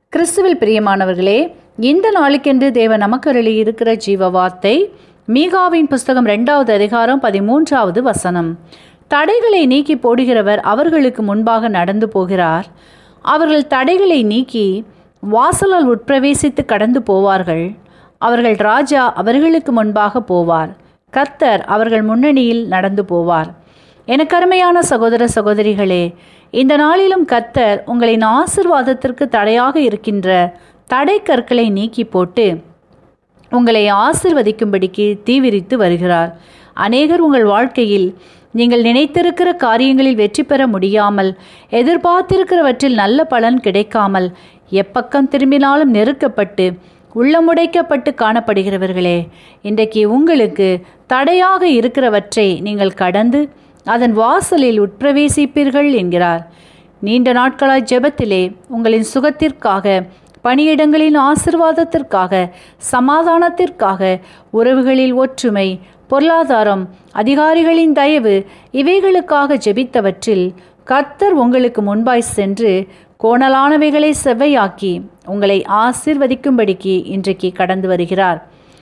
கிறிஸ்துவில் பிரியமானவர்களே இந்த நாளுக்கென்று தேவன் நமக்கருளி இருக்கிற ஜீவ வார்த்தை மீகாவின் புஸ்தகம் ரெண்டாவது அதிகாரம் பதிமூன்றாவது வசனம் தடைகளை நீக்கி போடுகிறவர் அவர்களுக்கு முன்பாக நடந்து போகிறார் அவர்கள் தடைகளை நீக்கி வாசலால் உட்பிரவேசித்து கடந்து போவார்கள் அவர்கள் ராஜா அவர்களுக்கு முன்பாக போவார் கர்த்தர் அவர்கள் முன்னணியில் நடந்து போவார் எனக்கு அருமையான சகோதர சகோதரிகளே இந்த நாளிலும் கர்த்தர் உங்களின் ஆசிர்வாதத்திற்கு தடையாக இருக்கின்ற தடை கற்களை நீக்கி போட்டு உங்களை ஆசிர்வதிக்கும்படிக்கு தீவிரித்து வருகிறார் அநேகர் உங்கள் வாழ்க்கையில் நீங்கள் நினைத்திருக்கிற காரியங்களில் வெற்றி பெற முடியாமல் எதிர்பார்த்திருக்கிறவற்றில் நல்ல பலன் கிடைக்காமல் எப்பக்கம் திரும்பினாலும் நெருக்கப்பட்டு உள்ளமுடைக்கப்பட்டு காணப்படுகிறவர்களே இன்றைக்கு உங்களுக்கு தடையாக இருக்கிறவற்றை நீங்கள் கடந்து அதன் வாசலில் உட்பிரவேசிப்பீர்கள் என்கிறார் நீண்ட நாட்களாய் ஜெபத்திலே உங்களின் சுகத்திற்காக பணியிடங்களின் ஆசிர்வாதத்திற்காக சமாதானத்திற்காக உறவுகளில் ஒற்றுமை பொருளாதாரம் அதிகாரிகளின் தயவு இவைகளுக்காக ஜெபித்தவற்றில் கர்த்தர் உங்களுக்கு முன்பாய் சென்று கோணலானவைகளை செவ்வையாக்கி உங்களை ஆசிர்வதிக்கும்படிக்கு இன்றைக்கு கடந்து வருகிறார்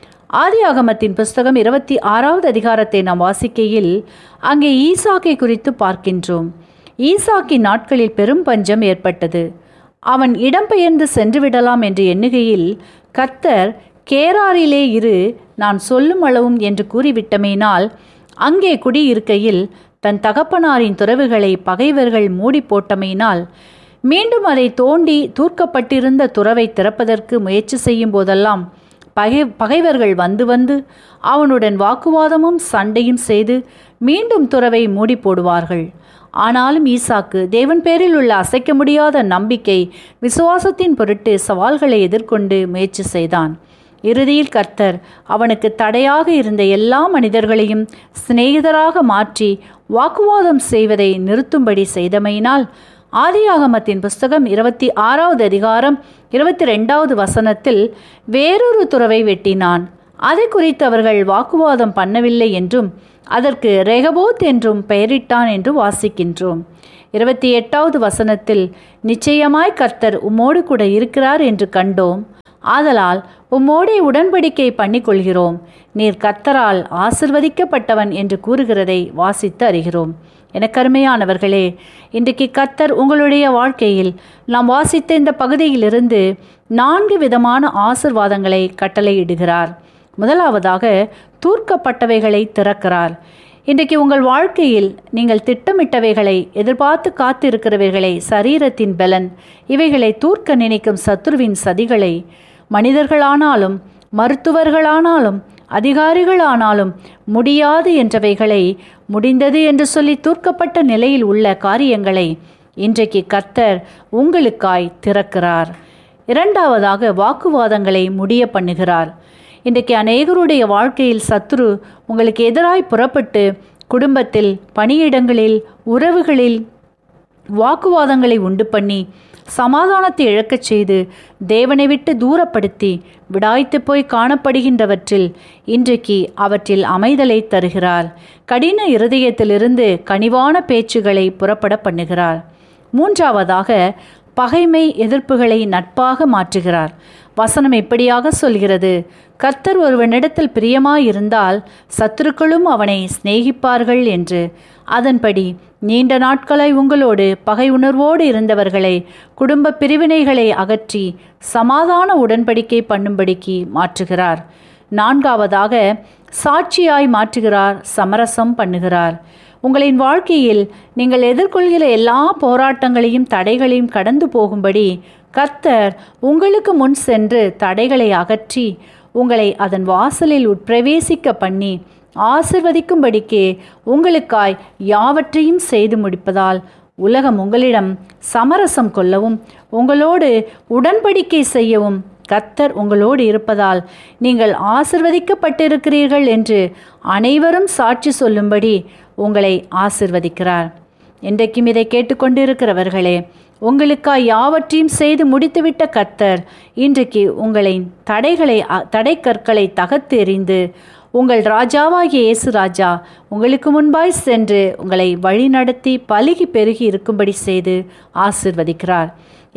ஆதி ஆகமத்தின் புஸ்தகம் இருபத்தி ஆறாவது அதிகாரத்தை நாம் வாசிக்கையில் அங்கே ஈசாக்கை குறித்து பார்க்கின்றோம் ஈசாக்கின் நாட்களில் பெரும் பஞ்சம் ஏற்பட்டது அவன் இடம்பெயர்ந்து சென்று விடலாம் என்று எண்ணுகையில் கர்த்தர் கேராரிலே இரு நான் சொல்லும் அளவும் என்று கூறிவிட்டமேனால் அங்கே குடியிருக்கையில் தன் தகப்பனாரின் துறவுகளை பகைவர்கள் மூடி போட்டமையினால் மீண்டும் அதை தோண்டி தூர்க்கப்பட்டிருந்த துறவை திறப்பதற்கு முயற்சி செய்யும் போதெல்லாம் பகை பகைவர்கள் வந்து வந்து அவனுடன் வாக்குவாதமும் சண்டையும் செய்து மீண்டும் துறவை மூடி போடுவார்கள் ஆனாலும் ஈசாக்கு தேவன் பேரில் உள்ள அசைக்க முடியாத நம்பிக்கை விசுவாசத்தின் பொருட்டு சவால்களை எதிர்கொண்டு முயற்சி செய்தான் இறுதியில் கர்த்தர் அவனுக்கு தடையாக இருந்த எல்லா மனிதர்களையும் சிநேகிதராக மாற்றி வாக்குவாதம் செய்வதை நிறுத்தும்படி செய்தமையினால் ஆதியாகமத்தின் புஸ்தகம் இருபத்தி ஆறாவது அதிகாரம் இருபத்தி ரெண்டாவது வசனத்தில் வேறொரு துறவை வெட்டினான் அதை குறித்து அவர்கள் வாக்குவாதம் பண்ணவில்லை என்றும் அதற்கு ரெகபோத் என்றும் பெயரிட்டான் என்று வாசிக்கின்றோம் இருபத்தி எட்டாவது வசனத்தில் நிச்சயமாய் கர்த்தர் உம்மோடு கூட இருக்கிறார் என்று கண்டோம் ஆதலால் உம்மோடே உடன்படிக்கை பண்ணிக்கொள்கிறோம் நீர் கர்த்தரால் ஆசிர்வதிக்கப்பட்டவன் என்று கூறுகிறதை வாசித்து அறிகிறோம் எனக்கருமையானவர்களே இன்றைக்கு கர்த்தர் உங்களுடைய வாழ்க்கையில் நாம் வாசித்த இந்த பகுதியிலிருந்து நான்கு விதமான ஆசிர்வாதங்களை கட்டளையிடுகிறார் முதலாவதாக தூர்க்கப்பட்டவைகளை திறக்கிறார் இன்றைக்கு உங்கள் வாழ்க்கையில் நீங்கள் திட்டமிட்டவைகளை எதிர்பார்த்து காத்திருக்கிறவைகளை சரீரத்தின் பலன் இவைகளை தூர்க்க நினைக்கும் சத்துருவின் சதிகளை மனிதர்களானாலும் மருத்துவர்களானாலும் அதிகாரிகளானாலும் முடியாது என்றவைகளை முடிந்தது என்று சொல்லி தூர்க்கப்பட்ட நிலையில் உள்ள காரியங்களை இன்றைக்கு கர்த்தர் உங்களுக்காய் திறக்கிறார் இரண்டாவதாக வாக்குவாதங்களை முடிய பண்ணுகிறார் இன்றைக்கு அநேகருடைய வாழ்க்கையில் சத்துரு உங்களுக்கு எதிராய் புறப்பட்டு குடும்பத்தில் பணியிடங்களில் உறவுகளில் வாக்குவாதங்களை உண்டு பண்ணி சமாதானத்தை இழக்கச் செய்து தேவனை விட்டு தூரப்படுத்தி விடாய்த்து போய் காணப்படுகின்றவற்றில் இன்றைக்கு அவற்றில் அமைதலை தருகிறார் கடின இருதயத்திலிருந்து கனிவான பேச்சுகளை புறப்பட பண்ணுகிறார் மூன்றாவதாக பகைமை எதிர்ப்புகளை நட்பாக மாற்றுகிறார் வசனம் எப்படியாக சொல்கிறது கர்த்தர் ஒருவனிடத்தில் பிரியமாயிருந்தால் சத்துருக்களும் அவனை சிநேகிப்பார்கள் என்று அதன்படி நீண்ட நாட்களாய் உங்களோடு பகை உணர்வோடு இருந்தவர்களை குடும்ப பிரிவினைகளை அகற்றி சமாதான உடன்படிக்கை பண்ணும்படிக்கு மாற்றுகிறார் நான்காவதாக சாட்சியாய் மாற்றுகிறார் சமரசம் பண்ணுகிறார் உங்களின் வாழ்க்கையில் நீங்கள் எதிர்கொள்கிற எல்லா போராட்டங்களையும் தடைகளையும் கடந்து போகும்படி கர்த்தர் உங்களுக்கு முன் சென்று தடைகளை அகற்றி உங்களை அதன் வாசலில் உட்பிரவேசிக்க பண்ணி ஆசிர்வதிக்கும்படிக்கு உங்களுக்காய் யாவற்றையும் செய்து முடிப்பதால் உலகம் உங்களிடம் சமரசம் கொள்ளவும் உங்களோடு உடன்படிக்கை செய்யவும் கர்த்தர் உங்களோடு இருப்பதால் நீங்கள் ஆசிர்வதிக்கப்பட்டிருக்கிறீர்கள் என்று அனைவரும் சாட்சி சொல்லும்படி உங்களை ஆசிர்வதிக்கிறார் இன்றைக்கும் இதை கேட்டுக்கொண்டிருக்கிறவர்களே உங்களுக்காய் யாவற்றையும் செய்து முடித்துவிட்ட கர்த்தர் இன்றைக்கு உங்களை தடைகளை தடை கற்களை தகர்த்து எறிந்து உங்கள் ராஜாவாகிய இயேசு ராஜா உங்களுக்கு முன்பாய் சென்று உங்களை வழிநடத்தி பலுகி பெருகி இருக்கும்படி செய்து ஆசிர்வதிக்கிறார்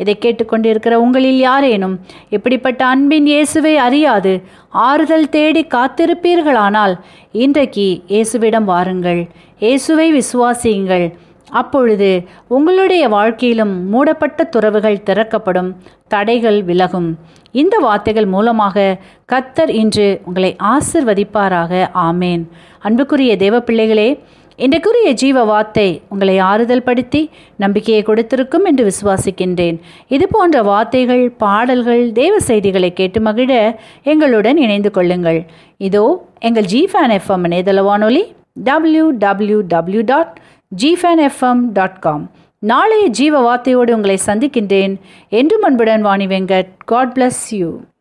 இதை கேட்டுக்கொண்டிருக்கிற உங்களில் யாரேனும் இப்படிப்பட்ட அன்பின் இயேசுவை அறியாது ஆறுதல் தேடி காத்திருப்பீர்களானால் இன்றைக்கு இயேசுவிடம் வாருங்கள் இயேசுவை விசுவாசியுங்கள் அப்பொழுது உங்களுடைய வாழ்க்கையிலும் மூடப்பட்ட துறவுகள் திறக்கப்படும் தடைகள் விலகும் இந்த வார்த்தைகள் மூலமாக கத்தர் இன்று உங்களை ஆசிர்வதிப்பாராக ஆமேன் அன்புக்குரிய தேவ பிள்ளைகளே இன்றைக்குரிய ஜீவ வார்த்தை உங்களை ஆறுதல் படுத்தி நம்பிக்கையை கொடுத்திருக்கும் என்று விசுவாசிக்கின்றேன் இது போன்ற வார்த்தைகள் பாடல்கள் தேவ செய்திகளை கேட்டு மகிழ எங்களுடன் இணைந்து கொள்ளுங்கள் இதோ எங்கள் ஜிஃபேன் எஃப்எம் இணையதள வானொலி டபிள்யூ டபிள்யூ டபிள்யூ டாட் ஜிஃபேன் டாட் காம் நாளைய ஜீவ வார்த்தையோடு உங்களை சந்திக்கின்றேன் என்றும் அன்புடன் Vani Venkat God bless you